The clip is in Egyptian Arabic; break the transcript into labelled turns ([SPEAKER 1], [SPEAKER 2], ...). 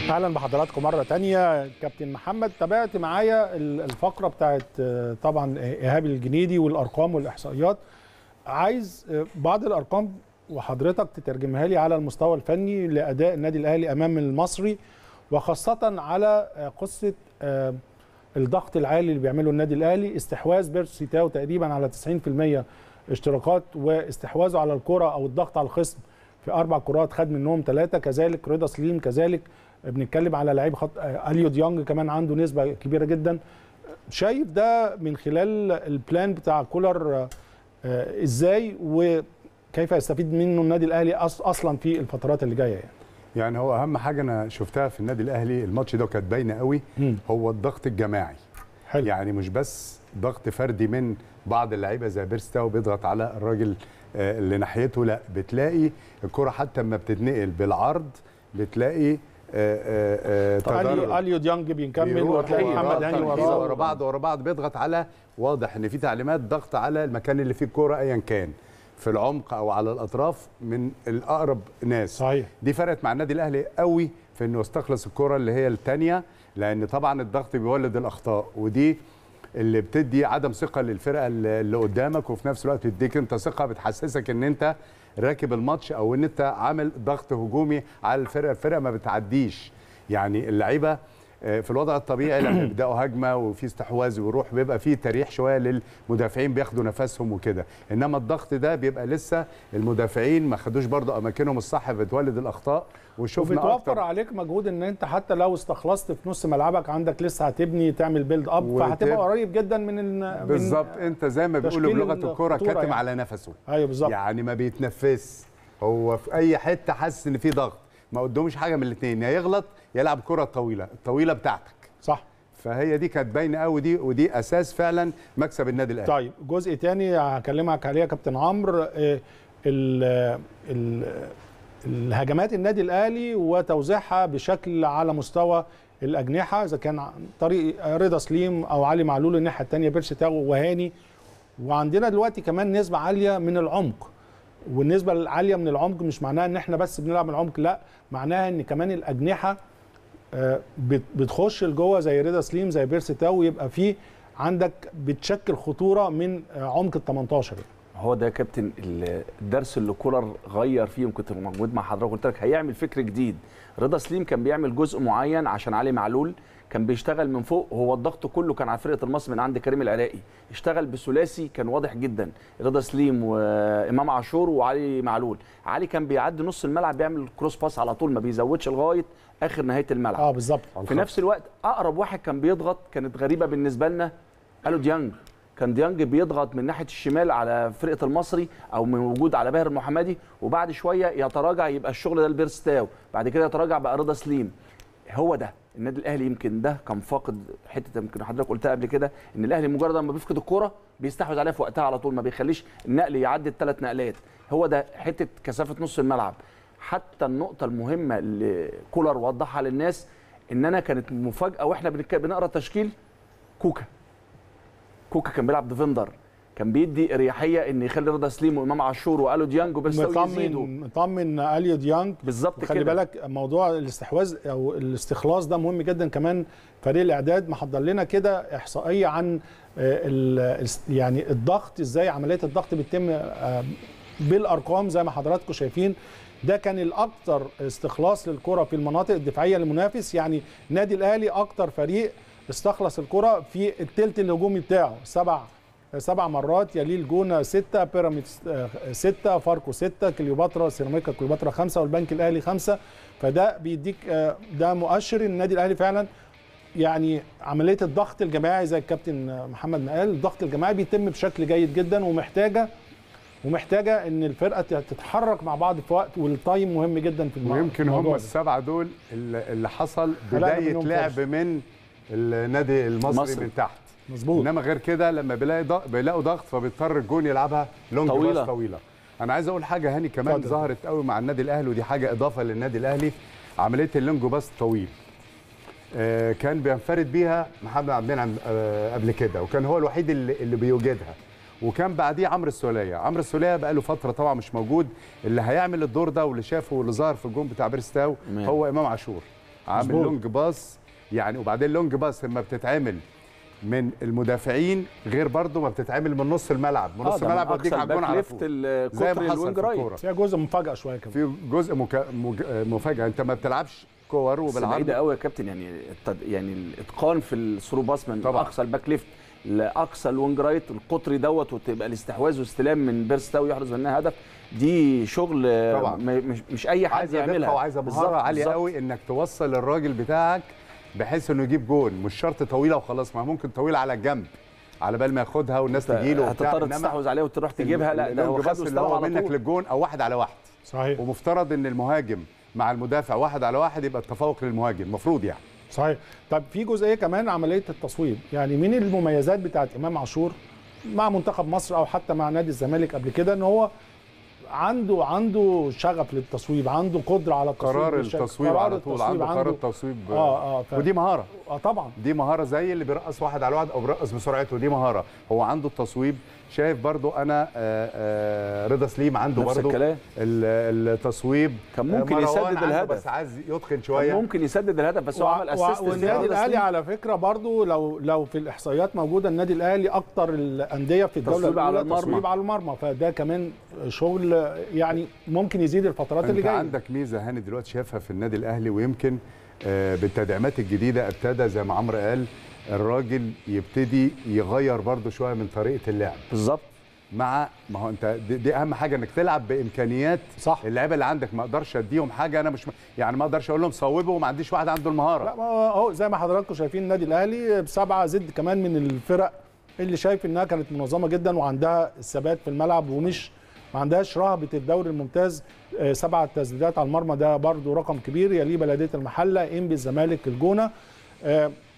[SPEAKER 1] اهلا بحضراتكم مره تانية كابتن محمد تابعت معايا الفقره بتاعت طبعا ايهاب الجنيدي والارقام والاحصائيات عايز بعض الارقام وحضرتك تترجمها لي على المستوى الفني لاداء النادي الاهلي امام المصري وخاصه على قصه الضغط العالي اللي بيعمله النادي الاهلي استحواذ بيرسي تاو تقريبا على 90% اشتراكات واستحواذه على الكره او الضغط على الخصم في اربع كرات خد منهم ثلاثه كذلك رضا سليم كذلك بنتكلم على لعيب خط اليو ديونج كمان عنده نسبه كبيره جدا شايف ده من خلال البلان بتاع كولر ازاي وكيف يستفيد منه النادي الاهلي اصلا في الفترات اللي جايه يعني
[SPEAKER 2] يعني هو اهم حاجه انا شفتها في النادي الاهلي الماتش ده كانت باينه قوي م. هو الضغط الجماعي حلو. يعني مش بس ضغط فردي من بعض اللعيبه زي بيرستاو بيضغط على الراجل اللي ناحيته لا بتلاقي الكره حتى لما بتتنقل بالعرض بتلاقي
[SPEAKER 1] اليو اليو ديانج بيكمل وتلاقي محمد هاني وراه
[SPEAKER 2] ورا بعض ورا بعض بيضغط على واضح ان في تعليمات ضغط على المكان اللي فيه الكوره ايا كان في العمق او على الاطراف من الاقرب ناس
[SPEAKER 1] صحيح
[SPEAKER 2] دي فرقت مع النادي الاهلي قوي في انه يستخلص الكره اللي هي الثانيه لان طبعا الضغط بيولد الاخطاء ودي اللي بتدي عدم ثقه للفرقه اللي قدامك وفي نفس الوقت بتديك انت ثقه بتحسسك ان انت راكب الماتش او ان انت عامل ضغط هجومي على الفرقه الفرقه ما بتعديش يعني اللعيبه في الوضع الطبيعي لما بيبداوا هجمه وفي استحواذ ويروح بيبقى فيه تريح شويه للمدافعين بياخدوا نفسهم وكده انما الضغط ده بيبقى لسه المدافعين ما خدوش برضه اماكنهم الصح بتولد الاخطاء
[SPEAKER 1] وشفنا بتوفر أكتر. عليك مجهود ان انت حتى لو استخلصت في نص ملعبك عندك لسه هتبني تعمل بيلد اب وتب... فهتبقى قريب جدا من
[SPEAKER 2] بالظبط انت زي ما بيقولوا بلغه الكوره كاتم يعني. على نفسه
[SPEAKER 1] ايوه بالظبط
[SPEAKER 2] يعني ما بيتنفس هو في اي حته حاسس ان في ضغط ما قداموش حاجه من الاثنين يا يغلط يلعب كره طويله الطويله بتاعتك
[SPEAKER 1] صح
[SPEAKER 2] فهي دي كانت باينه قوي دي ودي اساس فعلا مكسب النادي الاهلي
[SPEAKER 1] طيب جزء تاني هكلمك عليه يا كابتن عمرو ال ال الهجمات النادي الاهلي وتوزيعها بشكل على مستوى الاجنحه اذا كان عن طريق رضا سليم او علي معلول الناحيه الثانيه بيرسي تاو وهاني وعندنا دلوقتي كمان نسبه عاليه من العمق والنسبه العاليه من العمق مش معناها ان احنا بس بنلعب من العمق لا معناها ان كمان الاجنحه بتخش لجوه زي رضا سليم زي بيرسي تاو يبقى في عندك بتشكل خطوره من عمق ال 18 يعني.
[SPEAKER 3] هو ده يا كابتن الدرس اللي كولر غير فيه كنت موجود مع حضرتك قلت لك هيعمل فكر جديد رضا سليم كان بيعمل جزء معين عشان علي معلول كان بيشتغل من فوق هو الضغط كله كان على فرقه المصري من عند كريم العراقي اشتغل بثلاثي كان واضح جدا رضا سليم وامام عاشور وعلي معلول علي كان بيعدي نص الملعب بيعمل كروس باس على طول ما بيزودش لغايه اخر نهايه الملعب
[SPEAKER 1] اه بالظبط
[SPEAKER 3] في نفس الوقت اقرب واحد كان بيضغط كانت غريبه بالنسبه لنا قالوا ديانج كان ديانج بيضغط من ناحيه الشمال على فرقه المصري او من وجود على باهر المحمدي وبعد شويه يتراجع يبقى الشغل ده البيرستاو بعد كده يتراجع بقى رضا سليم هو ده النادي الاهلي يمكن ده كان فاقد حته يمكن حضرتك قلتها قبل كده ان الاهلي مجرد ما بيفقد الكوره بيستحوذ عليها في وقتها على طول ما بيخليش النقل يعدي الثلاث نقلات هو ده حته كثافه نص الملعب حتى النقطه المهمه اللي كولر وضحها للناس ان انا كانت مفاجاه واحنا بنقرا تشكيل كوكا كوكا كان بيلعب ديفندر كان بيدي اريحيه ان يخلي رضا سليم وامام عاشور والو ديانج وبيرستاوي يزيدوا
[SPEAKER 1] مطمن اليو ديانج
[SPEAKER 3] بالظبط
[SPEAKER 1] خلي بالك موضوع الاستحواذ او الاستخلاص ده مهم جدا كمان فريق الاعداد محضر لنا كده احصائيه عن يعني الضغط ازاي عمليه الضغط بتتم بالارقام زي ما حضراتكم شايفين ده كان الاكثر استخلاص للكره في المناطق الدفاعيه للمنافس يعني النادي الاهلي اكتر فريق استخلص الكره في الثلث الهجومي بتاعه سبع سبع مرات يليه الجونه سته بيراميدز سته فاركو سته كليوباترا سيراميكا كليوباترا خمسه والبنك الاهلي خمسه فده بيديك ده مؤشر النادي الاهلي فعلا يعني عمليه الضغط الجماعي زي الكابتن محمد ما قال الضغط الجماعي بيتم بشكل جيد جدا ومحتاجه ومحتاجه ان الفرقه تتحرك مع بعض في وقت والتايم مهم جدا في الموضوع
[SPEAKER 2] ويمكن هم السبعه دول اللي حصل بدايه لعب من النادي المصري مصر. من تحت
[SPEAKER 1] مظبوط
[SPEAKER 2] انما غير كده لما بيلاقي ضغط بيلاقوا ضغط فبيضطر الجون يلعبها لونج
[SPEAKER 3] طويلة.
[SPEAKER 2] باس طويله انا عايز اقول حاجه هاني كمان
[SPEAKER 1] اتفضل.
[SPEAKER 2] ظهرت قوي مع النادي الاهلي ودي حاجه اضافه للنادي الاهلي عمليه اللونج باس الطويل آه كان بينفرد بيها محمد عبد المنعم آه قبل كده وكان هو الوحيد اللي, اللي بيوجدها وكان بعديه عمرو السوليه عمرو السوليه بقى له فتره طبعا مش موجود اللي هيعمل الدور ده واللي شافه واللي ظهر في الجون بتاع بيرستاو
[SPEAKER 3] تمام.
[SPEAKER 2] هو امام عاشور عامل
[SPEAKER 1] مظبوط.
[SPEAKER 2] لونج باص يعني وبعدين لونج باص لما بتتعمل من المدافعين غير برضه ما بتتعمل من نص الملعب من نص
[SPEAKER 3] ده من
[SPEAKER 2] الملعب يوديك
[SPEAKER 3] أقصى
[SPEAKER 2] على الجون
[SPEAKER 3] الباك
[SPEAKER 2] على
[SPEAKER 3] ليفت
[SPEAKER 2] طول
[SPEAKER 3] ال-
[SPEAKER 2] زي
[SPEAKER 3] قطري
[SPEAKER 2] ما حصل
[SPEAKER 3] الوينج
[SPEAKER 2] في
[SPEAKER 3] رايت
[SPEAKER 2] الكوره
[SPEAKER 1] فيها جزء مفاجاه شويه كمان
[SPEAKER 2] في جزء مكا... مج... مفاجاه انت ما بتلعبش كور
[SPEAKER 3] بس
[SPEAKER 2] وبالعرض
[SPEAKER 3] بعيدة قوي يا كابتن يعني التد... يعني الاتقان في الثرو باس من
[SPEAKER 2] طبعا.
[SPEAKER 3] اقصى الباك ليفت لاقصى الوينج رايت القطري دوت وتبقى الاستحواذ واستلام من بيرستاو يحرز منها هدف دي شغل آه،
[SPEAKER 2] طبعا.
[SPEAKER 3] ما- مش مش اي حد
[SPEAKER 2] عايزه
[SPEAKER 3] يعملها
[SPEAKER 2] دقه وعايزه
[SPEAKER 3] بالظبط،
[SPEAKER 2] مهاره عاليه
[SPEAKER 3] بالظبط.
[SPEAKER 2] قوي انك توصل الراجل بتاعك بحيث انه يجيب جون مش شرط طويله وخلاص ما ممكن طويله على الجنب على بال ما ياخدها والناس تجيله وبتاع
[SPEAKER 3] هتضطر
[SPEAKER 2] إنما
[SPEAKER 3] تستحوذ عليه وتروح تجيبها لا ده هو
[SPEAKER 2] اللونج
[SPEAKER 3] خد
[SPEAKER 2] باص اللي
[SPEAKER 3] واستلم
[SPEAKER 2] هو
[SPEAKER 3] على
[SPEAKER 2] منك
[SPEAKER 3] طول
[SPEAKER 2] للجون او واحد على واحد
[SPEAKER 1] صحيح
[SPEAKER 2] ومفترض ان المهاجم مع المدافع واحد على واحد يبقى التفوق للمهاجم المفروض يعني
[SPEAKER 1] صحيح طب في جزئيه كمان عمليه التصويب يعني من المميزات بتاعت امام عاشور مع منتخب مصر او حتى مع نادي الزمالك قبل كده ان هو عنده عنده شغف للتصويب عنده قدره على التصويب
[SPEAKER 2] قرار
[SPEAKER 1] بالشكل.
[SPEAKER 2] التصويب
[SPEAKER 1] قرار
[SPEAKER 2] على طول
[SPEAKER 1] التصويب
[SPEAKER 2] عنده قرار التصويب
[SPEAKER 1] اه اه ف...
[SPEAKER 2] ودي مهاره
[SPEAKER 1] اه طبعا
[SPEAKER 2] دي مهاره زي اللي بيرقص واحد على واحد او بيرقص بسرعته دي مهاره هو عنده التصويب شايف برضو انا آه، آه، رضا سليم عنده
[SPEAKER 3] نفس
[SPEAKER 2] برضو
[SPEAKER 3] الكلام.
[SPEAKER 2] ال- التصويب
[SPEAKER 3] كان ممكن
[SPEAKER 2] آه، مروان
[SPEAKER 3] يسدد
[SPEAKER 2] عنده
[SPEAKER 3] الهدف.
[SPEAKER 2] بس عايز يتقن
[SPEAKER 3] كان
[SPEAKER 2] شويه
[SPEAKER 3] ممكن يسدد الهدف بس هو عمل
[SPEAKER 1] و-
[SPEAKER 3] اسيست
[SPEAKER 1] والنادي الاهلي على فكره برضو لو لو في الاحصائيات موجوده النادي الاهلي اكتر الانديه في الدوله
[SPEAKER 3] تصويب على
[SPEAKER 1] الأولى
[SPEAKER 3] المرمى.
[SPEAKER 1] تصويب على المرمى فده كمان شغل يعني ممكن يزيد الفترات اللي
[SPEAKER 2] انت
[SPEAKER 1] جايه
[SPEAKER 2] عندك ميزه هاني دلوقتي شايفها في النادي الاهلي ويمكن آه، بالتدعيمات الجديده ابتدى زي ما عمرو قال الراجل يبتدي يغير برضو شويه من طريقه اللعب
[SPEAKER 3] بالظبط
[SPEAKER 2] مع ما هو انت دي, دي اهم حاجه انك تلعب بامكانيات
[SPEAKER 1] صح.
[SPEAKER 2] اللعيبه اللي عندك ما اقدرش اديهم حاجه انا مش يعني ما اقدرش اقول لهم صوبوا وما عنديش واحد عنده المهاره
[SPEAKER 1] لا ما هو اهو زي ما حضراتكم شايفين النادي الاهلي بسبعه زد كمان من الفرق اللي شايف انها كانت منظمه جدا وعندها الثبات في الملعب ومش ما عندهاش رهبه الدوري الممتاز آه، سبعه تسديدات على المرمى ده برضو رقم كبير يليه بلديه المحله انبي الزمالك الجونه آه،